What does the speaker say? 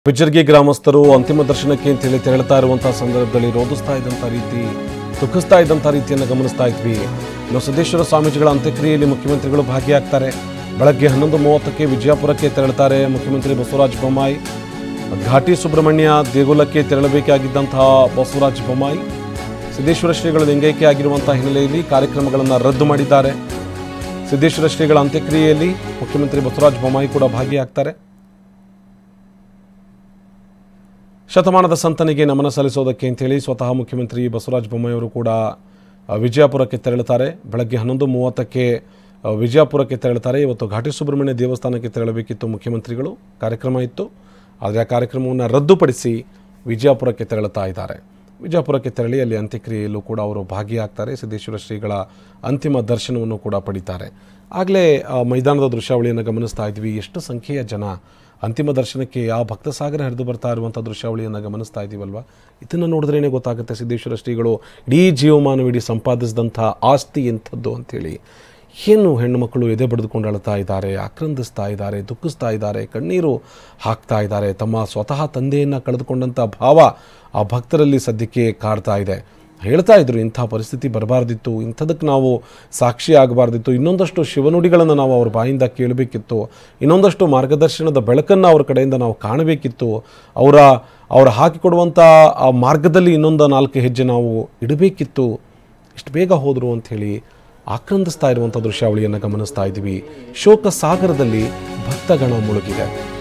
ಬಿಜರ್ಗಿ ಗ್ರಾಮಸ್ಥರು ಅಂತಿಮ ದರ್ಶನಕ್ಕೆ ಅಂತೇಳಿ ತೆರಳುತ್ತಾ ಇರುವಂತಹ ಸಂದರ್ಭದಲ್ಲಿ ರೋಧಿಸ್ತಾ ಇದ್ದಂಥ ರೀತಿ ದುಃಖಿಸ್ತಾ ಇದ್ದಂಥ ರೀತಿಯನ್ನು ಗಮನಿಸ್ತಾ ಇದ್ವಿ ಇನ್ನು ಸಿದ್ದೇಶ್ವರ ಸ್ವಾಮೀಜಿಗಳ ಅಂತ್ಯಕ್ರಿಯೆಯಲ್ಲಿ ಮುಖ್ಯಮಂತ್ರಿಗಳು ಭಾಗಿಯಾಗ್ತಾರೆ ಬೆಳಗ್ಗೆ ಹನ್ನೊಂದು ಮೂವತ್ತಕ್ಕೆ ವಿಜಯಪುರಕ್ಕೆ ತೆರಳುತ್ತಾರೆ ಮುಖ್ಯಮಂತ್ರಿ ಬಸವರಾಜ ಬೊಮ್ಮಾಯಿ ಘಾಟಿ ಸುಬ್ರಹ್ಮಣ್ಯ ದೇಗುಲಕ್ಕೆ ತೆರಳಬೇಕಾಗಿದ್ದಂತಹ ಬಸವರಾಜ ಬೊಮ್ಮಾಯಿ ಸಿದ್ದೇಶ್ವರ ಶ್ರೀಗಳು ಲಿಂಗೈಕ್ಯ ಆಗಿರುವಂತಹ ಹಿನ್ನೆಲೆಯಲ್ಲಿ ಕಾರ್ಯಕ್ರಮಗಳನ್ನು ರದ್ದು ಮಾಡಿದ್ದಾರೆ ಸಿದ್ದೇಶ್ವರ ಶ್ರೀಗಳ ಅಂತ್ಯಕ್ರಿಯೆಯಲ್ಲಿ ಮುಖ್ಯಮಂತ್ರಿ ಬಸವರಾಜ ಬೊಮ್ಮಾಯಿ ಕೂಡ ಭಾಗಿಯಾಗ್ತಾರೆ ಶತಮಾನದ ಸಂತನಿಗೆ ನಮನ ಸಲ್ಲಿಸೋದಕ್ಕೆ ಅಂತೇಳಿ ಸ್ವತಃ ಮುಖ್ಯಮಂತ್ರಿ ಬಸವರಾಜ ಬೊಮ್ಮಾಯಿ ಅವರು ಕೂಡ ಆ, ವಿಜಯಪುರಕ್ಕೆ ತೆರಳುತ್ತಾರೆ ಬೆಳಗ್ಗೆ ಹನ್ನೊಂದು ಮೂವತ್ತಕ್ಕೆ ಆ, ವಿಜಯಪುರಕ್ಕೆ ತೆರಳುತ್ತಾರೆ ಇವತ್ತು ಘಾಟಿ ಸುಬ್ರಹ್ಮಣ್ಯ ದೇವಸ್ಥಾನಕ್ಕೆ ತೆರಳಬೇಕಿತ್ತು ಮುಖ್ಯಮಂತ್ರಿಗಳು ಕಾರ್ಯಕ್ರಮ ಇತ್ತು ಆದರೆ ಆ ಕಾರ್ಯಕ್ರಮವನ್ನು ರದ್ದುಪಡಿಸಿ ವಿಜಯಪುರಕ್ಕೆ ತೆರಳುತ್ತಾ ಇದ್ದಾರೆ ವಿಜಯಪುರಕ್ಕೆ ತೆರಳಿ ಅಲ್ಲಿ ಅಂತ್ಯಕ್ರಿಯೆಯಲ್ಲೂ ಕೂಡ ಅವರು ಭಾಗಿಯಾಗ್ತಾರೆ ಸಿದ್ದೇಶ್ವರ ಶ್ರೀಗಳ ಅಂತಿಮ ದರ್ಶನವನ್ನು ಕೂಡ ಪಡಿತಾರೆ ಆಗಲೇ ಮೈದಾನದ ದೃಶ್ಯಾವಳಿಯನ್ನು ಗಮನಿಸ್ತಾ ಇದ್ವಿ ಎಷ್ಟು ಸಂಖ್ಯೆಯ ಜನ ಅಂತಿಮ ದರ್ಶನಕ್ಕೆ ಆ ಭಕ್ತ ಸಾಗರ ಹರಿದು ಬರ್ತಾ ಇರುವಂಥ ದೃಶ್ಯಾವಳಿಯನ್ನು ಗಮನಿಸ್ತಾ ಇದ್ದೀವಲ್ವ ಇದನ್ನು ನೋಡಿದ್ರೇ ಗೊತ್ತಾಗುತ್ತೆ ಸಿದ್ದೇಶ್ವರ ಶ್ರೀಗಳು ಇಡೀ ಜೀವಮಾನವಿಡೀ ಸಂಪಾದಿಸಿದಂಥ ಆಸ್ತಿ ಎಂಥದ್ದು ಅಂಥೇಳಿ ಏನು ಹೆಣ್ಣುಮಕ್ಕಳು ಎದೆ ಬಡಿದುಕೊಂಡು ಅಳ್ತಾ ಇದ್ದಾರೆ ಆಕ್ರಂದಿಸ್ತಾ ಇದ್ದಾರೆ ದುಃಖಿಸ್ತಾ ಇದ್ದಾರೆ ಕಣ್ಣೀರು ಹಾಕ್ತಾ ಇದ್ದಾರೆ ತಮ್ಮ ಸ್ವತಃ ತಂದೆಯನ್ನು ಕಳೆದುಕೊಂಡಂಥ ಭಾವ ಆ ಭಕ್ತರಲ್ಲಿ ಸದ್ಯಕ್ಕೆ ಕಾಡ್ತಾ ಇದೆ ಹೇಳ್ತಾ ಇದ್ರು ಇಂಥ ಪರಿಸ್ಥಿತಿ ಬರಬಾರ್ದಿತ್ತು ಇಂಥದಕ್ಕೆ ನಾವು ಸಾಕ್ಷಿ ಆಗಬಾರ್ದಿತ್ತು ಇನ್ನೊಂದಷ್ಟು ಶಿವನುಡಿಗಳನ್ನು ನಾವು ಅವ್ರ ಬಾಯಿಂದ ಕೇಳಬೇಕಿತ್ತು ಇನ್ನೊಂದಷ್ಟು ಮಾರ್ಗದರ್ಶನದ ಬೆಳಕನ್ನು ಅವ್ರ ಕಡೆಯಿಂದ ನಾವು ಕಾಣಬೇಕಿತ್ತು ಅವರ ಅವರ ಹಾಕಿಕೊಡುವಂಥ ಆ ಮಾರ್ಗದಲ್ಲಿ ಇನ್ನೊಂದು ನಾಲ್ಕು ಹೆಜ್ಜೆ ನಾವು ಇಡಬೇಕಿತ್ತು ಇಷ್ಟು ಬೇಗ ಹೋದರು ಅಂಥೇಳಿ ಆಕ್ರಂದಿಸ್ತಾ ಇರುವಂಥ ದೃಶ್ಯಾವಳಿಯನ್ನು ಗಮನಿಸ್ತಾ ಇದ್ದೀವಿ ಶೋಕ ಸಾಗರದಲ್ಲಿ ಭಕ್ತಗಣ ಮುಳುಗಿದೆ